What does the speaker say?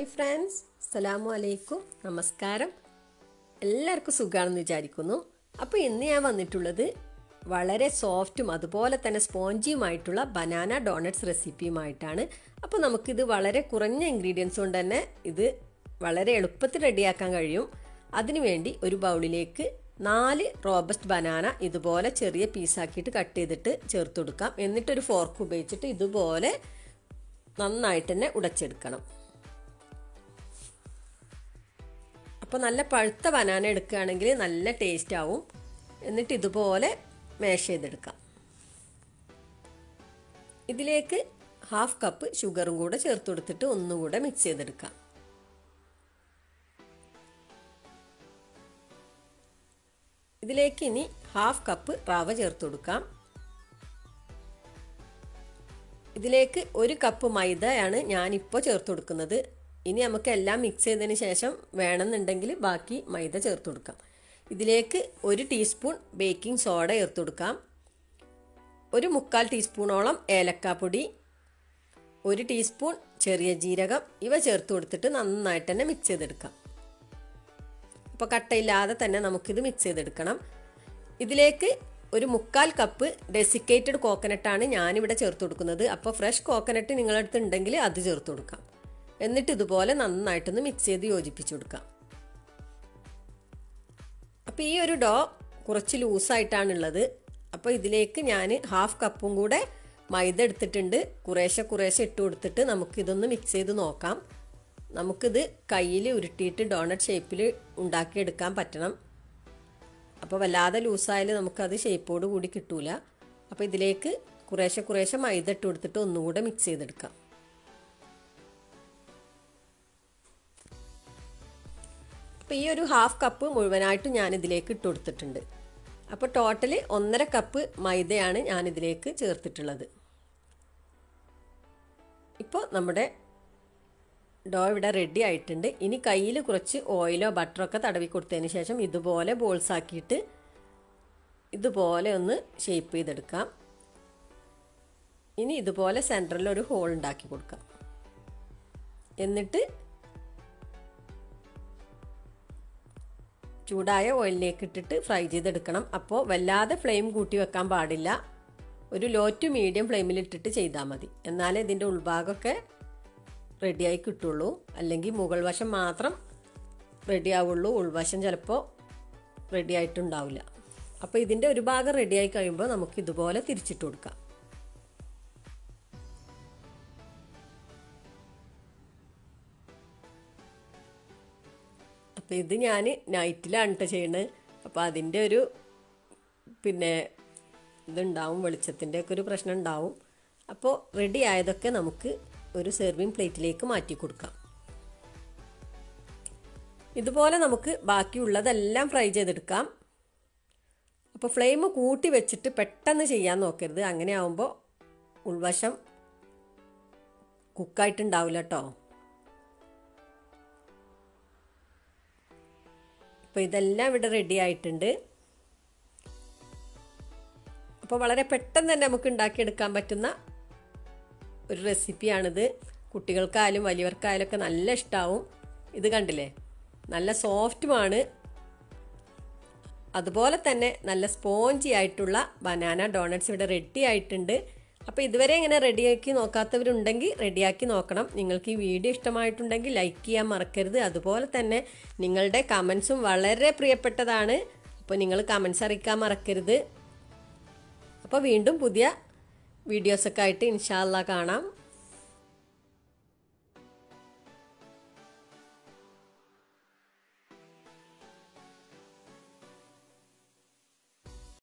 friends അസ്സലാമു അലൈക്കും നമസ്കാരം എല്ലാവർക്കും സുഖമാണെന്ന് വിചാരിക്കുന്നു അപ്പോൾ ഇന്ന് ഞാൻ വന്നിട്ടുള്ളത് വളരെ സോഫ്റ്റും അതുപോലെ തന്നെ സ്പോഞ്ചിയുമായിട്ടുള്ള ബനാന ഡോണറ്റ്സ് റെസിപ്പിയുമായിട്ടാണ് അപ്പോൾ നമുക്കിത് വളരെ കുറഞ്ഞ ഇൻഗ്രീഡിയൻസ് കൊണ്ട് തന്നെ ഇത് വളരെ എളുപ്പത്തിൽ റെഡിയാക്കാൻ കഴിയും അതിനുവേണ്ടി ഒരു ബൗളിലേക്ക് നാല് റോബസ്റ്റ് ബനാന ഇതുപോലെ ചെറിയ പീസാക്കിയിട്ട് കട്ട് ചെയ്തിട്ട് ചേർത്ത് കൊടുക്കാം എന്നിട്ടൊരു ഫോർക്ക് ഉപയോഗിച്ചിട്ട് ഇതുപോലെ നന്നായിട്ട് തന്നെ ഉടച്ചെടുക്കണം അപ്പോൾ നല്ല പഴുത്ത ബനാന എടുക്കുകയാണെങ്കിൽ നല്ല ടേസ്റ്റ് ആവും എന്നിട്ട് ഇതുപോലെ മാഷ് ചെയ്തെടുക്കാം ഇതിലേക്ക് ഹാഫ് കപ്പ് ഷുഗറും കൂടെ ചേർത്ത് കൊടുത്തിട്ട് ഒന്നുകൂടെ മിക്സ് ചെയ്തെടുക്കാം ഇതിലേക്ക് ഇനി ഹാഫ് കപ്പ് റവ ചേർത്ത് കൊടുക്കാം ഇതിലേക്ക് ഒരു കപ്പ് മൈദയാണ് ഞാനിപ്പോൾ ചേർത്ത് കൊടുക്കുന്നത് ഇനി നമുക്ക് എല്ലാം മിക്സ് ചെയ്തതിന് ശേഷം വേണമെന്നുണ്ടെങ്കിൽ ബാക്കി മൈദ ചേർത്ത് കൊടുക്കാം ഇതിലേക്ക് ഒരു ടീസ്പൂൺ ബേക്കിംഗ് സോഡ ചേർത്ത് കൊടുക്കാം ഒരു മുക്കാൽ ടീസ്പൂണോളം ഏലക്കാപ്പൊടി ഒരു ടീസ്പൂൺ ചെറിയ ജീരകം ഇവ ചേർത്ത് കൊടുത്തിട്ട് നന്നായിട്ട് തന്നെ മിക്സ് ചെയ്തെടുക്കാം അപ്പോൾ കട്ടയില്ലാതെ തന്നെ നമുക്കിത് മിക്സ് ചെയ്തെടുക്കണം ഇതിലേക്ക് ഒരു മുക്കാൽ കപ്പ് ഡെസിക്കേറ്റഡ് കോക്കനട്ടാണ് ഞാനിവിടെ ചേർത്ത് കൊടുക്കുന്നത് അപ്പോൾ ഫ്രഷ് കോക്കനട്ട് നിങ്ങളുടെ അടുത്ത് ഉണ്ടെങ്കിൽ അത് ചേർത്ത് കൊടുക്കാം എന്നിട്ട് ഇതുപോലെ നന്നായിട്ടൊന്ന് മിക്സ് ചെയ്ത് യോജിപ്പിച്ച് കൊടുക്കാം അപ്പോൾ ഈ ഒരു ഡോ കുറച്ച് ലൂസായിട്ടാണുള്ളത് അപ്പോൾ ഇതിലേക്ക് ഞാൻ ഹാഫ് കപ്പും കൂടെ മൈദ എടുത്തിട്ടുണ്ട് കുറേശ്ശെ കുറേശ്ശെ ഇട്ട് കൊടുത്തിട്ട് നമുക്കിതൊന്ന് മിക്സ് ചെയ്ത് നോക്കാം നമുക്കിത് കയ്യിൽ ഉരുട്ടിയിട്ട് ഡോണറ്റ് ഷേപ്പിൽ ഉണ്ടാക്കിയെടുക്കാൻ പറ്റണം അപ്പോൾ വല്ലാതെ ലൂസായാലും നമുക്കത് ഷേപ്പോട് കൂടി കിട്ടൂല അപ്പോൾ ഇതിലേക്ക് കുറേശ്ശെ കുറേശ്ശെ മൈദ ഇട്ട് കൊടുത്തിട്ട് ഒന്നുകൂടെ മിക്സ് ചെയ്തെടുക്കാം അപ്പോൾ ഈ ഒരു ഹാഫ് കപ്പ് മുഴുവനായിട്ടും ഞാൻ ഇതിലേക്ക് ഇട്ട് കൊടുത്തിട്ടുണ്ട് അപ്പോൾ ടോട്ടൽ ഒന്നര കപ്പ് മൈദയാണ് ഞാൻ ഇതിലേക്ക് ചേർത്തിട്ടുള്ളത് ഇപ്പോൾ നമ്മുടെ ഡോ ഇവിടെ റെഡി ആയിട്ടുണ്ട് ഇനി കയ്യിൽ കുറച്ച് ഓയിലോ ബട്ടറോ ഒക്കെ തടവി കൊടുത്തതിന് ശേഷം ഇതുപോലെ ബോൾസ് ആക്കിയിട്ട് ഇതുപോലെ ഒന്ന് ഷേപ്പ് ചെയ്തെടുക്കാം ഇനി ഇതുപോലെ സെൻറ്ററിൽ ഒരു ഹോൾ ഉണ്ടാക്കി കൊടുക്കാം എന്നിട്ട് ചൂടായ ഓയിലിലേക്ക് ഇട്ടിട്ട് ഫ്രൈ ചെയ്തെടുക്കണം അപ്പോൾ വല്ലാതെ ഫ്ലെയിം കൂട്ടി വെക്കാൻ പാടില്ല ഒരു ലോ ടു മീഡിയം ഫ്ലെയിമിൽ ഇട്ടിട്ട് ചെയ്താൽ മതി എന്നാലേ ഇതിൻ്റെ ഉൾഭാഗമൊക്കെ റെഡിയായി കിട്ടുള്ളൂ അല്ലെങ്കിൽ മുകൾ വശം മാത്രം റെഡി ആവുള്ളൂ ഉൾവശം ചിലപ്പോൾ റെഡി ആയിട്ടുണ്ടാവില്ല അപ്പോൾ ഇതിൻ്റെ ഒരു ഭാഗം റെഡിയായി കഴിയുമ്പോൾ നമുക്ക് ഇതുപോലെ തിരിച്ചിട്ട് കൊടുക്കാം അപ്പോൾ ഇത് ഞാൻ നൈറ്റിലാണ് കേട്ടോ ചെയ്യണത് അപ്പോൾ അതിൻ്റെ ഒരു പിന്നെ ഇതുണ്ടാവും വെളിച്ചത്തിൻ്റെ ഒക്കെ ഒരു പ്രശ്നം ഉണ്ടാവും അപ്പോൾ റെഡി ആയതൊക്കെ നമുക്ക് ഒരു സെർവിങ് പ്ലേറ്റിലേക്ക് മാറ്റി കൊടുക്കാം ഇതുപോലെ നമുക്ക് ബാക്കിയുള്ളതെല്ലാം ഫ്രൈ ചെയ്തെടുക്കാം അപ്പോൾ ഫ്ലെയിം കൂട്ടി വെച്ചിട്ട് പെട്ടെന്ന് ചെയ്യാൻ നോക്കരുത് അങ്ങനെ ആവുമ്പോൾ ഉൾവശം കുക്കായിട്ടുണ്ടാവില്ല കേട്ടോ അപ്പോൾ ഇതെല്ലാം ഇവിടെ റെഡി ആയിട്ടുണ്ട് അപ്പോൾ വളരെ പെട്ടെന്ന് തന്നെ നമുക്ക് ഉണ്ടാക്കിയെടുക്കാൻ പറ്റുന്ന ഒരു റെസിപ്പിയാണിത് കുട്ടികൾക്കായാലും വലിയവർക്കായാലും ഒക്കെ നല്ല ഇഷ്ടമാവും ഇത് കണ്ടില്ലേ നല്ല സോഫ്റ്റുമാണ് അതുപോലെ തന്നെ നല്ല സ്പോഞ്ചി ആയിട്ടുള്ള ബനാന ഡോണറ്റ്സ് ഇവിടെ റെഡി ആയിട്ടുണ്ട് അപ്പോൾ ഇതുവരെ ഇങ്ങനെ റെഡിയാക്കി നോക്കാത്തവരുണ്ടെങ്കിൽ റെഡിയാക്കി നോക്കണം നിങ്ങൾക്ക് ഈ വീഡിയോ ഇഷ്ടമായിട്ടുണ്ടെങ്കിൽ ലൈക്ക് ചെയ്യാൻ മറക്കരുത് അതുപോലെ തന്നെ നിങ്ങളുടെ കമൻസും വളരെ പ്രിയപ്പെട്ടതാണ് അപ്പോൾ നിങ്ങൾ കമൻസ് അറിയിക്കാൻ മറക്കരുത് അപ്പോൾ വീണ്ടും പുതിയ വീഡിയോസൊക്കെ ആയിട്ട് ഇൻഷാല്ല കാണാം